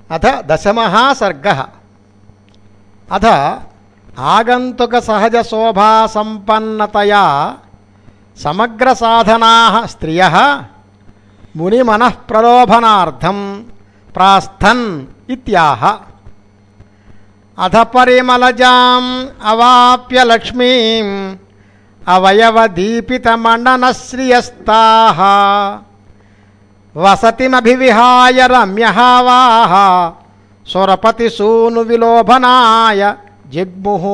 అథ దశమः सर्गः అథ आगन्तुकसहजशोभासम्पन्नतया समग्रसाधनाः स्त्रियः मुनिमनःप्रलोभनार्थं प्रास्थन् इत्याह अथ परिमलजाम् अवाप्य लक्ष्मीम् अवयवदीपितमण्डनश्रियस्ताः వసతిమభివిహాయ రమ్యహావాహ సురపతిసూను విలోభనాయ జగ్ముహు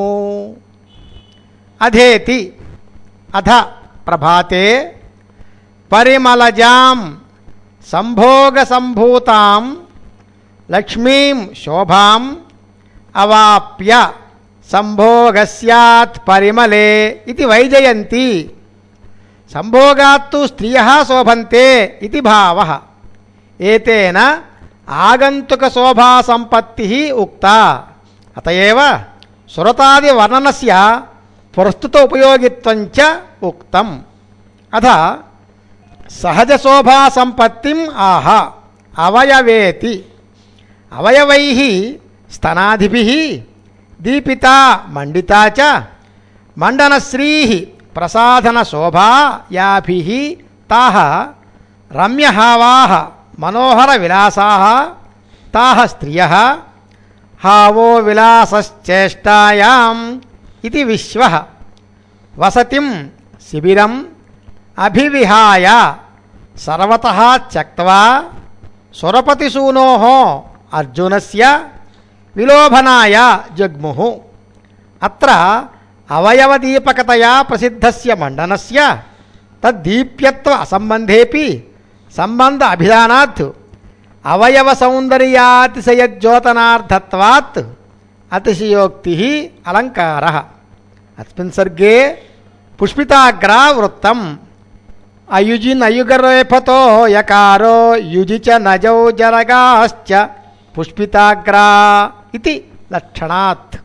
అధేతి అథ ప్రభాతే పరిమళజాం సంభోగసంభూతాం లక్ష్మీం శోభాం అవాప్య సంభోగస్యాత్ పరిమళే ఇది వైజయంతి సంభోగాత్తు స్త్రియ శోభంతే ఇది భావ ఏతేన ఆగంతుక శోభా సంపత్తి ఉక్త అతయేవ సురతాది వర్ణనస్య ప్రస్తుత ఉపయోగిత్వంచ ఉక్తం అథ సహజ శోభా సంపత్తిం ఆహ అవయవేతి అవయవై స్తనాదిభి దీపితా మండితా చ మండనశ్రీ ప్రసాధన శోభాయాభి తాహ రమ్యహావాహ మనోహర విలాసా తాహ స్త్రియ హావో విలాసశ్చేష్టాయాం ఇది విశ్వ వసతిం శిబిరం అభివిహాయ సర్వత త్యక్వా సురపతిసూనో అర్జునస్య విలోభనాయ జగ్ముహు అత్ర అవయవదీపకతయా ప్రసిద్ధస్య మండనస్య తద్దీప్యత్వ అసంబంధేపి సంబంధ అభిధానాత్ అవయవ సౌందర్యాతిశయజ్యోతనార్థత్వాత్ అతిశయోక్తి అలంకార అస్మిన్ సర్గే పుష్పితాగ్రా వృత్తం అయుజిన్ అయుగరేఫతో యకారో యుజి చ నజౌ జరగాశ్చ పుష్పితాగ్రా ఇది లక్షణాత్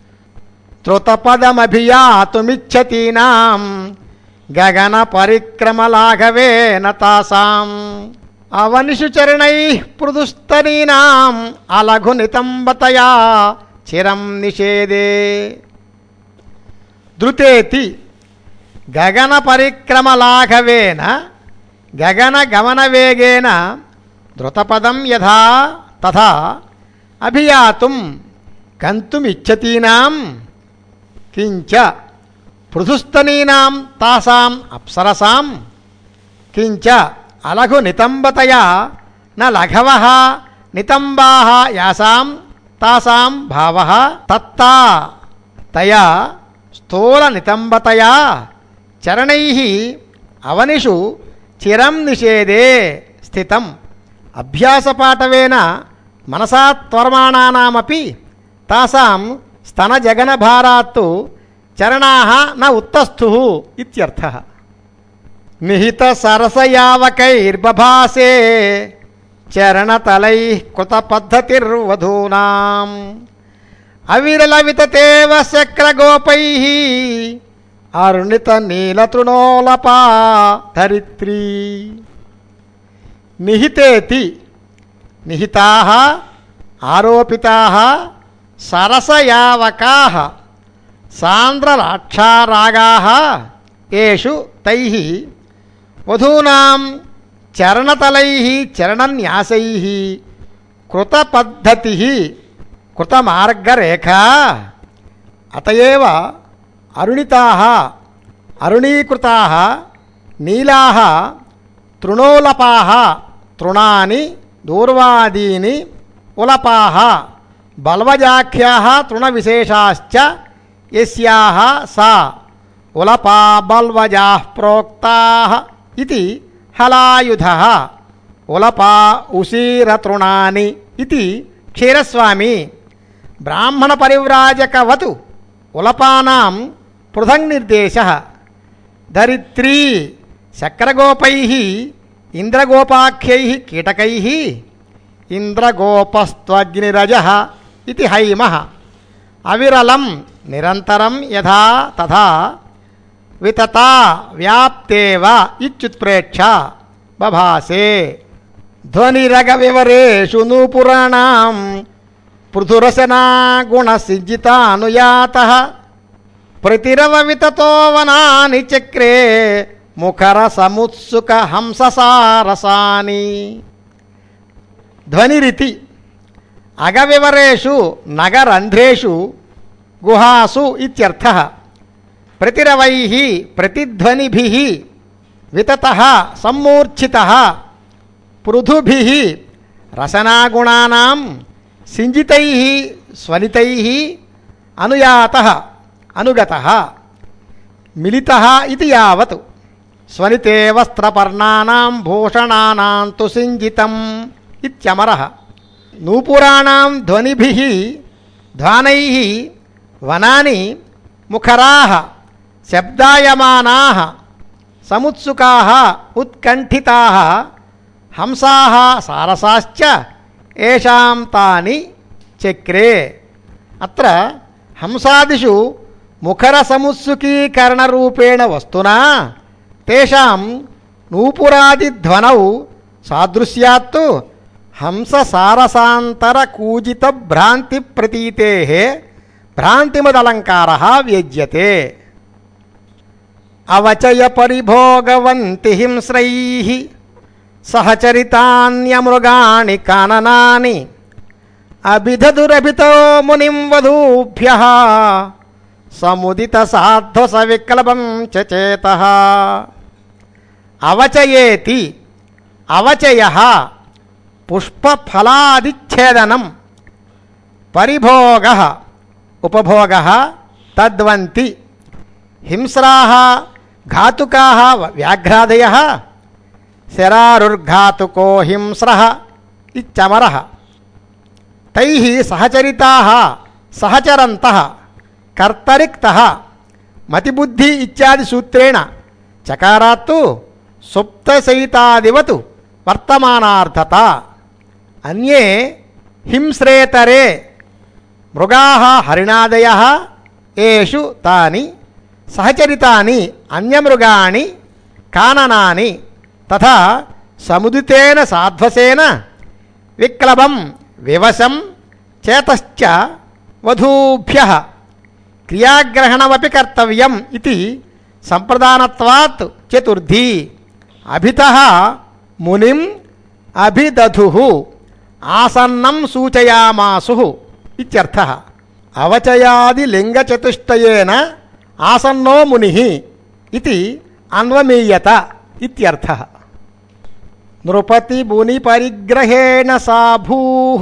త్రుతపదమభియాతుమిచ్చతీనాం గగన పరిక్రమలాఘవేన తాసాం అవనిషు చరణై పృదుస్తరీనాం అలఘు నితంబతయా చిరం నిషేదే ధృతేతి గగన పరిక్రమలాఘవేన గగన గమనవేగేన ధృతపదం యథా తథా అభియాతుం గంతుమిచ్చతీనాం కించ పృథుస్తనీనాం తాసాం అప్సరసాం కించ అలఘు నితంబతయా న లఘవ నితంబా యాసాం తాసాం భావ తత్తా తయా స్థూల నితంబతయా చరణై అవనిషు చిరం నిషేధే స్థితం అభ్యాసపాటవేన మనసా త్వర్మాణానామపి తాసాం స్తనజగనభారాత్తు చరణాः న ఉత్తస్థు ఇత్యర్థः నిహిత సరసయావకైర్బభాసే చరణతలైः కృతపద్ధతిర్వధూనాం అవిరల వితతేవ శక్రగోపైः అరుణిత నీలతృణోలపా ధరిత్రీ నిహితేతి నిహితాः ఆరోపితాः సరసయావకాः సాంద్రరాక్షారాగాः ఏషు తైः వధూనాం చరణతలైः చరణన్యాసైः కృతపద్ధతిः కృతమార్గరేఖా అతయేవ అరుణితాः అరుణీకృతాः నీలాः తృణోలపాः తృణాని దూర్వాదీని ఉలపాः బల్వజాఖ్యాः తృణవిశేషాశ్చ యస్యాः సా ఉలపా బల్వజాः ప్రోక్తాः ఇది హలాయుధः ఉలపా ఉసీరతృణాని ఇది క్షీరస్వామి బ్రాహ్మణ పరివ్రాజకవతు ఉలపానాం పృథంగ్నిర్దేశ ధరిత్రీ శక్రగోపై ఇంద్రగోపాఖ్యై కీటకై ఇంద్రగోపస్త్వగ్నిరజ ఇది హైమ అవిరలం నిరంతరం యథా తథా వితతా వ్యాప్తేవ ఇత్యుత్ప్రేక్ష బభాసే ధ్వనిరగ వివరేషు నూపురాణం పృథురసనా గుణసిజితానుయాత ప్రతిరవ వితతో వనాని చక్రే ముఖర సముత్సుక హంససారసాని ధ్వనిరితి అగవివరేషు నగరంధ్రేషు గుహాసు ఇత్యర్థ ప్రతిరవై ప్రతిధ్వనిభి వితత సమ్మూర్ఛిత పృథుభి రసనాగుణానాం సింజితై స్వనితై అనుయాత అనుగత మిలిత ఇది యావత్ స్వనితే వస్త్రపర్ణానాం భూషణానాం తు సింజితం ఇత్యమర నూపురాణాం ధ్వనిభిః ధ్వానైః వనాని ముఖరాः శబ్దాయమానాः సముత్సుకాः ఉత్కంఠితాः హంసాः సారసాశ్చ ఏషాం తాని చక్రే అత్ర హంసాదిషు ముఖరసముత్సుకీకరణరూపేణ వస్తునా తేషాం నూపురాదిధ్వనౌ సాదృశ్యాత్తు హంససారసాంతర కూజిత భ్రాంతి ప్రతీతే భ్రాంతిమదలంకార వ్యజ్యతే అవచయ పరిభోగవంతి హింస్రై సహచరితాన్యమృగాణి కాననాని అభిధదురభితో మునిం వధూభ్య సముదిత సాధ్వస విక్లవం చేత అవచయేతి అవచయ పుష్పఫలాదిచ్ఛేదనం పరిభోగ ఉపభోగ తద్వంతి హింస్రా ఘాతుకా వ్యాఘ్రాదయ శరారుర్ఘాతుకో హింస్ర ఇచ్చమర తై సహచరితా సహచరంత కర్తరిక్త మతిబుద్ధి ఇత్యాది సూత్రేణ చకారాత్తు సుప్తసైతాదివతు వర్తమానార్థత అన్యే హింస్రేతరే మృగా హరిణాదయ ఏషు తాని సహచరితాని అన్యమృగాణి కాననాని తథా సముదితేన సాధ్వసేన విక్లవం వివశం చేతశ్చ వధూభ్య క్రియాగ్రహణమపి కర్తవ్యం ఇది సంప్రదానత్వాత్ చతుర్థి అభిత మునిం అభిదధు ఆసన్నం సూచయామాసు ఇత్యర్థ అవచయాది లింగచతుష్టయేన ఆసన్నో ముని ఇది అన్వమీయత ఇత్యర్థ నృపతి ముని పరిగ్రహేణ సా భూ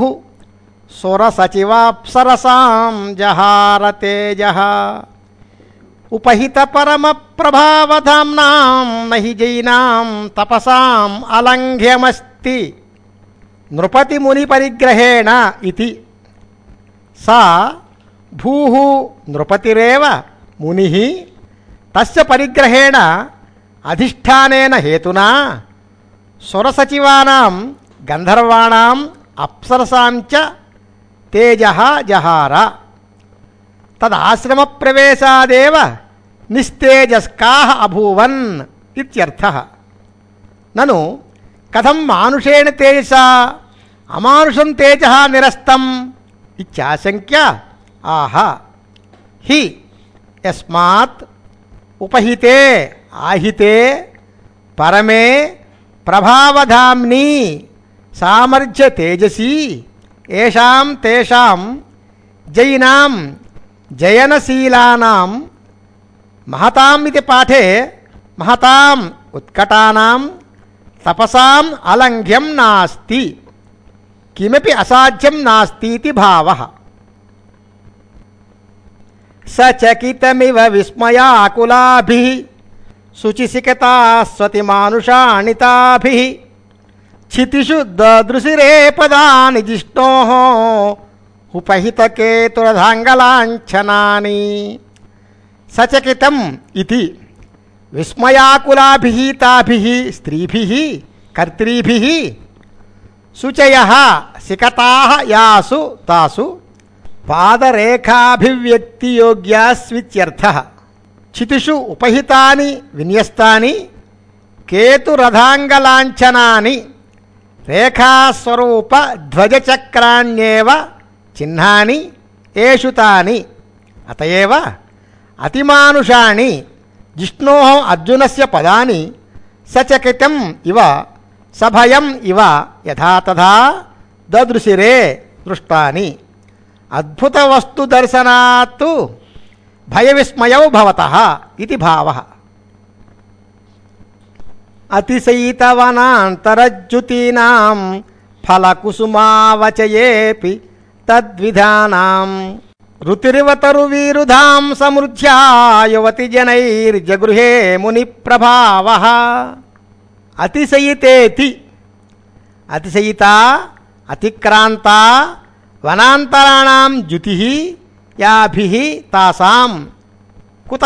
సురసచివాప్సరసాం జహార తేజ ఉపహిత పరమ ప్రభావధామ్నాం నహి జైనాం తపసాం అలంఘ్యమస్తి నృపతి ముని పరిగ్రహేణ ఇది సా భూ నృపతిరేవ ముని తస్య పరిగ్రహేణ అధిష్టానేన హేతునా సురసచివానాం గంధర్వాణాం అప్సరసాంచ తేజ జహార తదాశ్రమ ప్రవేశాదేవ నిస్తేజస్కా అభూవన్ ఇత్యర్థ నను కథం మానుషేణ తేజసా అమానుషం తేజ నిరస్తం ఇత్యాశంక్య ఆహ హి యస్మాత్ ఉపహితే ఆహితే పరమే ప్రభావధామ్ని సామర్థ్య తేజసి ఏషాం తేషాం జైనాం జయనశీలానాం మహతాం ఇది పాఠే మహతాం ఉత్కటానాం తపసాం అలంఘ్యం నాస్తి కిమపి అసాధ్యం నాస్तीति భావः సచకితమివ విస్మయాకులాభిः శుచిసికతాస్వతి మానుషాణితాభిः చితిషు దదృశిరే పదాని జిష్ణోः ఉపహితకేతురధాంగలాంఛనాని సచకితం ఇది విస్మయాకులాభిः తాభిः స్త్రీభిः కర్తృభిः శుచయः సికతాः యాసు తాసు పాదరేఖాభివ్యక్తియోగ్యాస్విత్యర్థः చితిషు ఉపహితాని విన్యస్తాని కేతురథాంగలాంఛనాని రేఖాస్వరూప ధ్వజచక్రాణ్యేవ చిహ్నాని ఏషు తాని అతయేవ అతిమానుషాణి జిష్ణో అర్జునస్య పదాని సచకితం ఇవ సభయం ఇవ యథా తథా దదృశిరే దృష్టాని అద్భుత వస్తు దర్శనాత్తు భయ విస్మయౌ భవత ఇది భావ అతిశయితవనాంతరజ్యుతీనాం ఫలకుసుమావచయేపి తద్విధానాం రుతిరివతరు వీరుధాం సమృద్ధ్యా యువతి జనైర్జగృహే ముని ప్రభావ అతిశయితేతి అతిశయిత అతిక్రాంత వనాంతరాణం జ్యుతి యాభి తాసాం కుత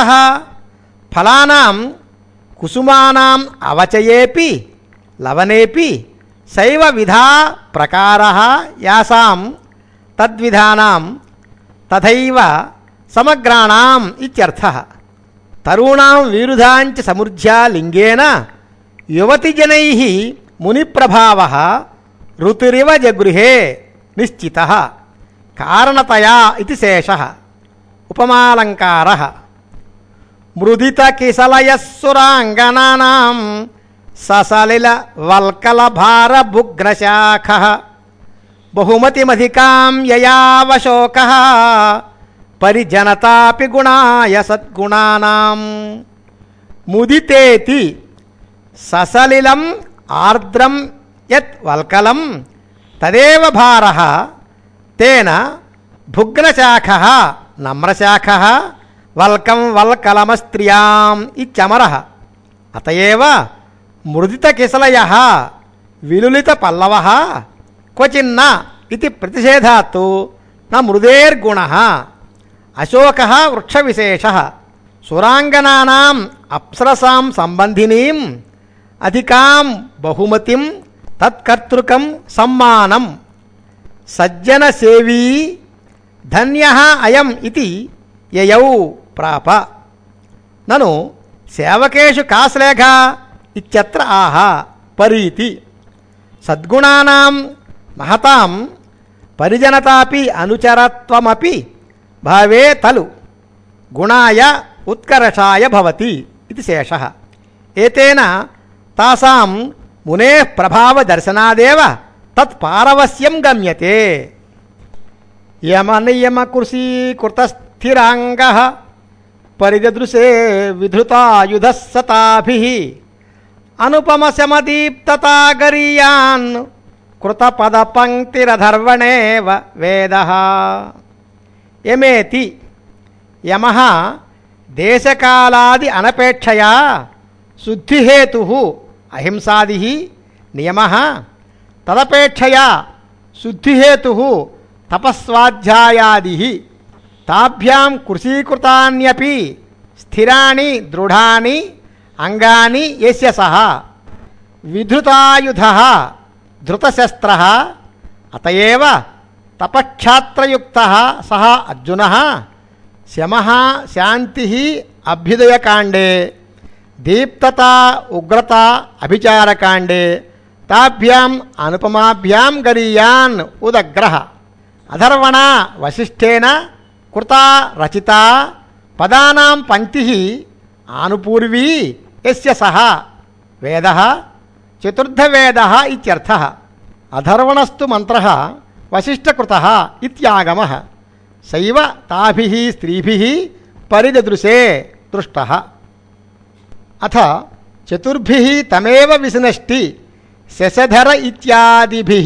ఫలానాం కుసుమానాం అవచయేపి లవనేపి సైవ విధా ప్రకార యాసాం తద్విధానాం తథైవ సమగ్రాణాం ఇత్యర్థ తరుణాం వీరుధాంచ సమృద్ధ్యా లింగేన యువతిజనై మునిప్రభావ ఋతురివ జగృహే నిశ్చిత కారణతయా ఇది శేష ఉపమాలంకార మృదిత కిసలయస్సురాంగనానాం ససలిల వల్కల భార భుగ్నశాఖ బహుమతిమధికాం యయావశోక పరిజనతాపి గుణాయ సద్గుణానాం ముదితేతి ససలిలం ఆర్ద్రం యత్ వల్కలం తదేవ భార తేన భుగ్నశాఖ నమ్రశాఖ వల్కం వల్కలమస్త్రియాం ఇచ్చమర అతయేవ మృదితకిసలయ విలులిత పల్లవ క్వచిన్న ఇది ప్రతిషేధాత్తు న మృదేర్గుణ అశోక వృక్షవిశేష సురాంగనానాం అప్సరసాం సంబంధినీం అధికాం బహుమతిం తత్కర్తృకం సమ్మానం సజ్జన సేవీ ధన్య అయం ఇది యయౌ ప్రాప నను సేవకేషు కాశ్లేఖ ఇత్యత్ర ఆహ పరీతి సద్గుణానాం మహతాం పరిజనతాపి అనుచరత్వమపి భావే తలు గుణాయ ఉత్కర్షాయ భవతి ఇది శేష ఏతేన తాసాం మునే ప్రభావ దర్శనాదేవ తత్పారవస్యం గమ్యతే యమనియమ కృషీకృతస్థిరాంగ పరిదృశే విధృతాయుధ సతాభి అనుపమశమదీప్తతాగరీయాన్ కృతపద పంక్తిరధర్వణేవ వేద యమేతి యమ దేశకాలాది అనపేక్షయా శుద్ధిహేతు అహింసాది నియమ తదపేక్షయా శుద్ధిహేతు తపస్వాధ్యాయాది తాభ్యాం కృషీకృతాన్యపి స్థిరాణి దృఢాని అంగాని యస్య సహ విధృతాయుధ ధృతశస్త్ర అతయేవ తపక్షాత్రయుక్త సహ అర్జున శమ శాంతి అభ్యుదయకాండే దీప్తత ఉగ్రత అభిచారకాండే తాభ్యాం అనుపమాభ్యాం గరీయాన్ ఉదగ్రహ అధర్వణ వశిష్ఠేన కృత రచిత పదానాం పంక్తి ఆనుపూర్వీ యస్య సహ వేద చతుర్థవేద ఇత్యర్థ అధర్వణస్తు మంత్ర వశిష్ఠకృత ఇత్యాగమ సైవ తాభి స్త్రీభి పరిదృశే దృష్ట అథ చతుర్భి తమేవ విసినష్టి శశధర ఇత్యాదిభి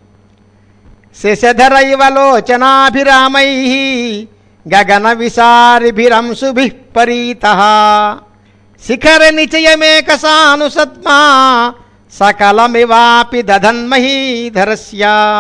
శశధరైవ లోచనాభిరామై గగన విసారిభిరంశుభి పరీత శిఖర నిచయమేక సానుసద్మా సకలమివాపి దధన్మహీధరస్య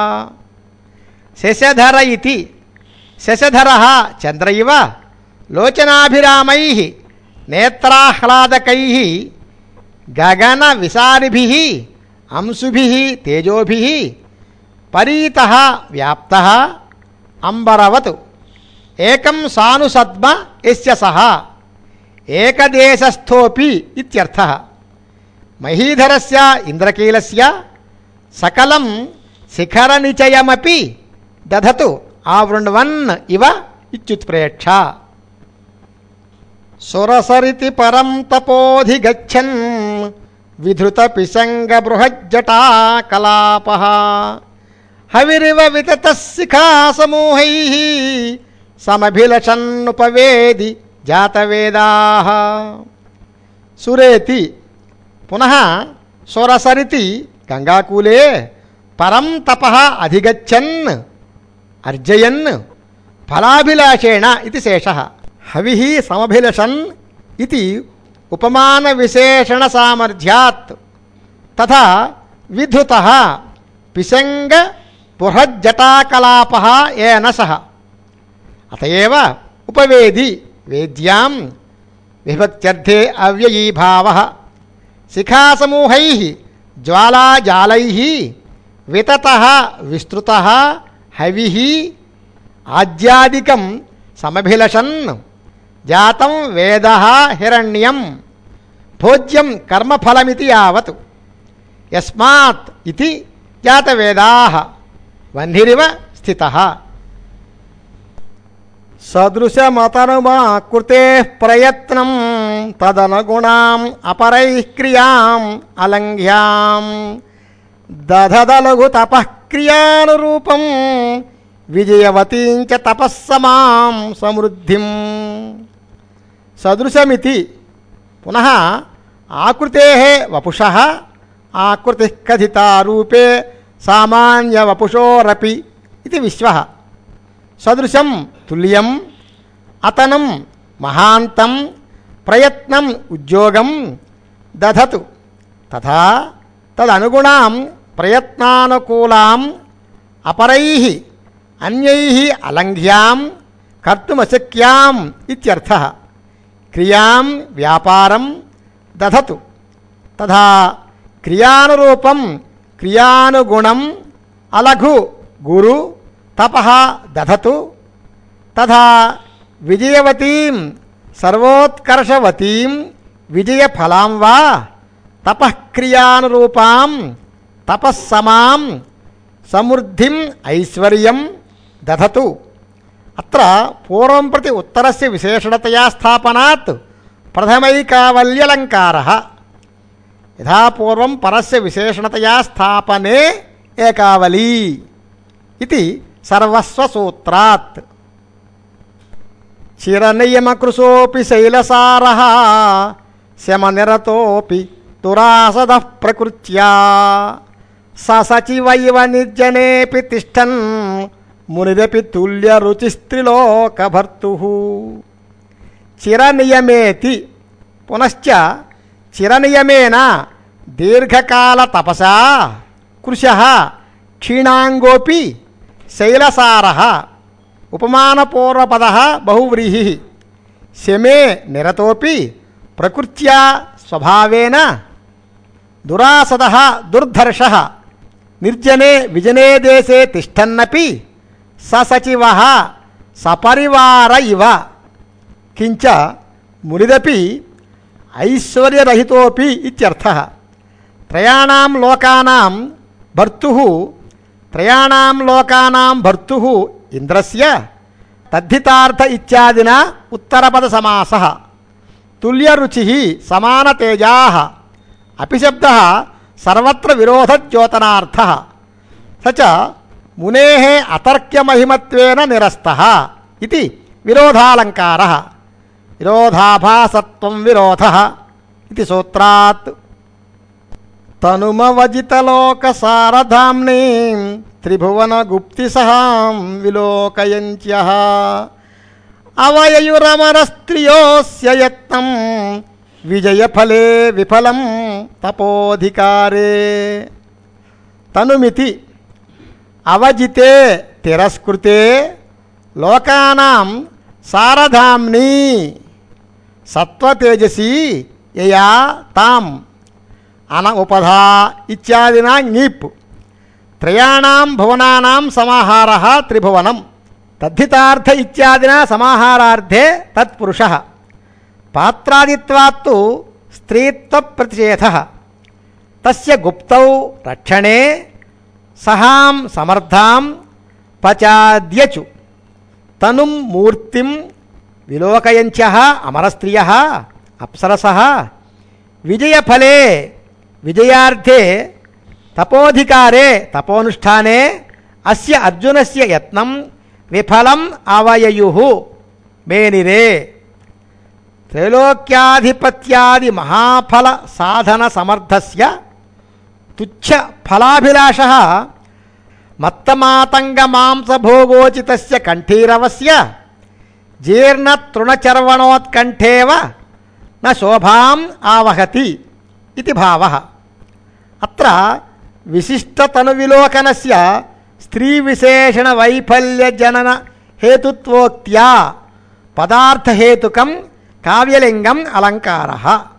శశధర ఇతి శశధర చంద్ర ఇవ లోచనాభిరామై నేత్రాహ్లాదకై గగన విసారిభి అంశుభి తేజోభి పరీత వ్యాప్త అంబరవత్ ఏకం సానుసద్మ ఎస్య సహ ఏకదేశస్థోపి ఇత్యర్థ మహీధరస్య ఇంద్రకీలస్య సకలం శిఖరనిచయమపి దధతు ఆవృణ్వన్ ఇవ ఇత్యుత్ప్రేక్ష సురసరితి పరం తపోధిగచ్చన్ విధృత పిశంగ బృహజ్జటా కలాప హవిరివ వితత శిఖా సమూహై సమభిలషన్నుపవేది జాతవేదా సురేతి పునః సురసరితి గంగాకూలే పరం తప అధిగచ్చన్ అర్జయన్ ఫలాభిలాషేణ ఇది శేష హవి సమభిలషన్ ఇది ఉపమాన విశేషణ సామర్థ్యాత్ తథా విధృత పిశంగ బృహజ్జటాకలాప ఏన సహ అతయేవ ఉపవేది వేద్యాం విభక్త్యర్థే అవ్యయీభావ శిఖాసమూహై జ్వాలాజాలై వితత విస్తృత హవి ఆద్యాదికం సమభిలషన్ జాతం వేద హిరణ్యం భోజ్యం కర్మఫలమితి యావత్ యస్మాత్ ఇది జాతవేదా వన్నిరివ స్థిత సదృశమతనుమాకృతే ప్రయత్నం తదనుగుణాం అపరై క్రియాం అలంఘ్యాం దధదలగు తపఃక్రియానురూపం విజయవతీం చ తపస్సమాం సమృద్ధిం సదృశమితి పునః ఆకృతే వపుష ఆకృతి కథితా రూపే సామాన్యవపుషోరపి ఇది విశ్వ సదృశం తుల్యం అతనం మహాంతం ప్రయత్నం ఉద్యోగం దధతు తథా తదనుగుణాం ప్రయత్నానుకూలాం అపరై అన్యై అలంఘ్యాం కర్తుమశక్యాం ఇత్యర్థ క్రియాం వ్యాపారం దధతు తథా క్రియానురూపం క్రియానుగుణం అలఘు గురు తప దధతు తథా విజయవతీం సర్వోత్కర్షవతీం విజయఫలాం వా తపఃక్రియానురూపాం తపస్సమాం సమృద్ధిం ఐశ్వర్యం దధతు అత్ర పూర్వం ప్రతి ఉత్తరస్య విశేషణతయా స్థాపనాత్ ప్రథమైకావల్యలంకార యథా పూర్వం పరస్య విశేషణతయా స్థాపనే ఏకావలి ఇది సర్వస్వసూత్రాత్ చిరనియమకృశోపి శైలసార శమనిరతోపి దురాసద ప్రకృత్యా ససచివైవ నిర్జనేపి తిష్టన్ మునిరపి తుల్య రుచిస్త్రిలోకభర్తు చిరనియమేతి పునశ్చ చిరనియమేన దీర్ఘకాల తపసా కృశ క్షీణాంగోపి శైలసార ఉపమానపూర్వపద బహువ్రీహి శమే నిరతోపి ప్రకృత్యా స్వభావేన దురాసద దుర్ధర్ష నిర్జనే విజనే దేశే తిష్టన్నపి ససచివ సపరివార ఇవ కించ మునిదపి ఐశ్వర్యరహితోపి ఇత్యర్థ త్రయాణం లోకానాం భర్తు త్రయాణం లోకానాం భర్తు ఇంద్రస్య తద్ధితార్థ ఇత్యాదిన ఉత్తరపద సమాస తుల్యరుచి సమానతేజా అపిశబ్ద సర్వత్ర విరోధద్యోతనార్థ సచ మునే అతర్క్యమహిమత్వేన నిరస్త ఇది విరోధాలంకార విరోధాభాసత్వం విరోధ ఇది సూత్రాత్ తనుమవజితలోక సారధామ్ని త్రిభువన గుప్తి సహాం విలోకయంత్య అవయయురమరస్త్రియోస్య యత్నం విజయఫలే విఫలం తపోధికారే తనుమితి అవజితే తిరస్కృతే లోకానాం సారధామ్ని సత్వతేజసి యయా తాం అన ఉపధా ఇత్యాదినా ఞీప్ త్రయాణం భువనానాం సమాహార త్రిభువనం తద్ధితార్థ ఇత్యాదినా సమాహారార్థే తత్పురుష పాత్రాదిత్వాత్తు స్త్రీత్వ ప్రతిషేధ తస్య గుప్తౌ రక్షణే సహాం సమర్థాం పచాద్యచు తనుం మూర్తిం విలోకయంచ అమరస్త్రియ అప్సరస విజయఫలే విజయార్థే తపోధికారే తపోనుష్ఠానే అస్య అర్జునస్య యత్నం విఫలం అవయయు మేనిరే త్రైలోక్యాధిపత్యాది మహాఫల సాధన సమర్థస్య తుచ్చ ఫలాభిలాష మత్తమాతంగ మాంసభోగోచితస్య కంఠీరవస్య జీర్ణతృణచర్వణోత్కంఠేవ న శోభాం ఆవహతి ఇది భావ అత్ర విశిష్టతనువిలోకనస్య స్త్రీవిశేషణ వైఫల్యజనన హేతుత్వోక్త్యా పదార్థహేతుకం కావ్యలింగం అలంకార